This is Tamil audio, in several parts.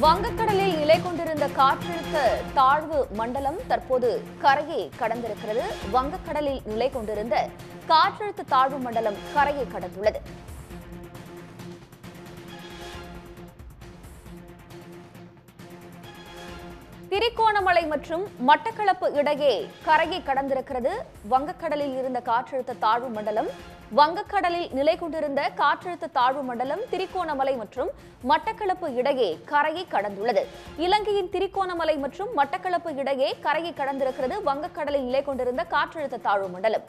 வங்கக்கடலில் நிலை கொண்டிருந்த காற்றழுத்த தாழ்வு மண்டலம் தற்போது கரையை கடந்திருக்கிறது வங்கக்கடலில் நிலை கொண்டிருந்த காற்றழுத்த தாழ்வு மண்டலம் கரையை கடந்துள்ளது திரிகோணமலை மற்றும் மட்டக்களப்பு இடையே கரையை கடந்திருக்கிறது வங்கக்கடலில் இருந்த காற்றழுத்த தாழ்வு மண்டலம் வங்கக்கடலில் நிலை கொண்டிருந்த காற்றழுத்த தாழ்வு மண்டலம் திரிகோணமலை மற்றும் மட்டக்களப்பு இடையே கரையை கடந்துள்ளது இலங்கையின் திரிகோணமலை மற்றும் மட்டக்களப்பு இடையே கரையை கடந்திருக்கிறது வங்கக்கடலில் நிலை கொண்டிருந்த காற்றழுத்த தாழ்வு மண்டலம்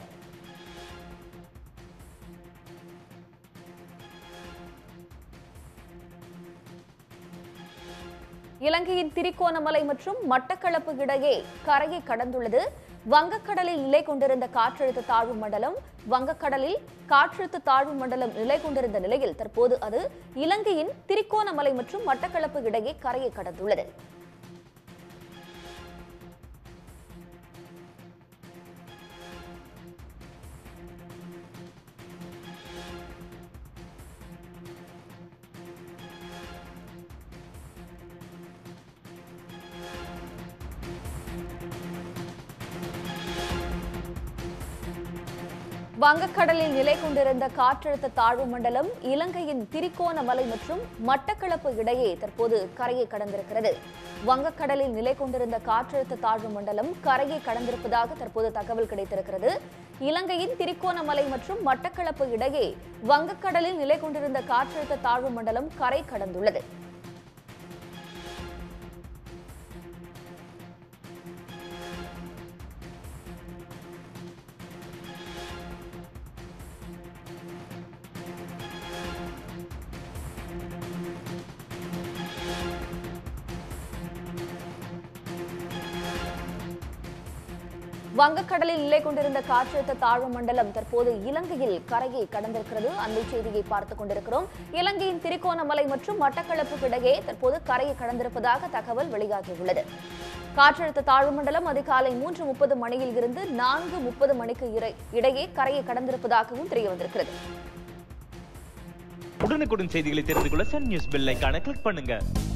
இலங்கையின் திரிகோணமலை மற்றும் மட்டக்களப்பு இடையே கரையை கடந்துள்ளது வங்கக்கடலில் நிலை கொண்டிருந்த காற்றழுத்த தாழ்வு மண்டலம் வங்கக்கடலில் காற்றழுத்த தாழ்வு மண்டலம் நிலை கொண்டிருந்த நிலையில் தற்போது அது இலங்கையின் திரிகோணமலை மற்றும் மட்டக்களப்பு இடையே கரையை கடந்துள்ளது வங்கக்கடலில் நிலை கொண்டிருந்த காற்றழுத்த தாழ்வு மண்டலம் இலங்கையின் திரிகோணமலை மற்றும் மட்டக்களப்பு இடையே தற்போது கரையை கடந்திருக்கிறது வங்கக்கடலில் நிலை கொண்டிருந்த காற்றழுத்த தாழ்வு மண்டலம் கரையை கடந்திருப்பதாக தற்போது தகவல் கிடைத்திருக்கிறது இலங்கையின் திரிகோணமலை மற்றும் மட்டக்களப்பு இடையே வங்கக்கடலில் நிலை கொண்டிருந்த காற்றழுத்த தாழ்வு மண்டலம் கரை கடந்துள்ளது வங்கக்கடலில் நிலை கொண்டிருந்த காற்றழுத்த தாழ்வு மண்டலம் தற்போது இலங்கையில் கரையை கடந்திருக்கிறது அண்மை செய்தியை பார்த்துக் கொண்டிருக்கிறோம் இலங்கையின் திரிகோணமலை மற்றும் மட்டக்களப்புக்கு இடையே தற்போது கரையை கடந்திருப்பதாக தகவல் வெளியாகியுள்ளது காற்றழுத்த தாழ்வு மண்டலம் அதிகாலை மூன்று முப்பது மணியில் இருந்து நான்கு முப்பது மணிக்கு இறை- இடையே கரையை கடந்திருப்பதாகவும் தெரிய வந்திருக்கிறது உடனுக்குடன் செய்திகளை தெரிந்து கொள்ள சன் நியூஸ் பெல் ஐகானை கிளிக் பண்ணுங்க